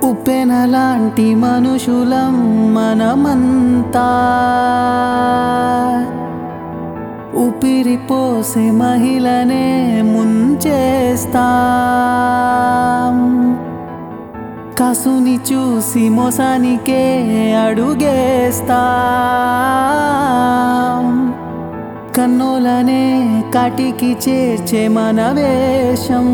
ఉప్పెనలాంటి మనుషులం మనమంతా ఊపిరిపోసే మహిళనే ముంచేస్తాం కసుని చూసి మోసానికే అడుగేస్తాం కన్నులనే కాటికి చేర్చే మన వేషం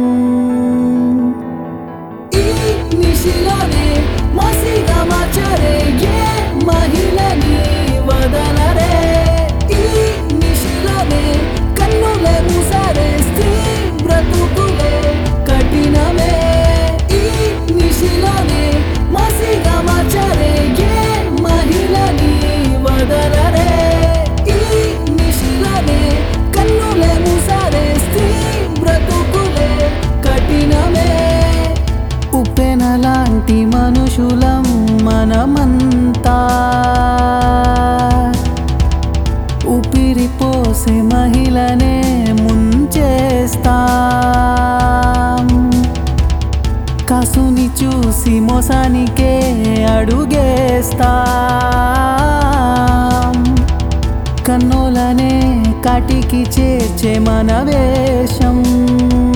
ఈ నిశిలోనే మసిగా మార్చరే ఏ మహిళని వదలరే ఈ నిశిలోనే కన్నులే మూసారే స్త్రీ బ్రతుకులే కఠినమే ఈ నిశిలోనే మసిగా మార్చరే ఏ మహిళని వదలరే ఈ నిశిలోనే కన్నులే మూసారే స్త్రీ బ్రతుకులే కఠినమే ఉప్పెనలాంటి మనుషులం మనమంతా ఊపిరిపోసే మహిళనే ముంచేస్తాం కసుని చూసి మోసానికే అడుగేస్తాం కన్నులనే కాటికి చేర్చే మన వేషం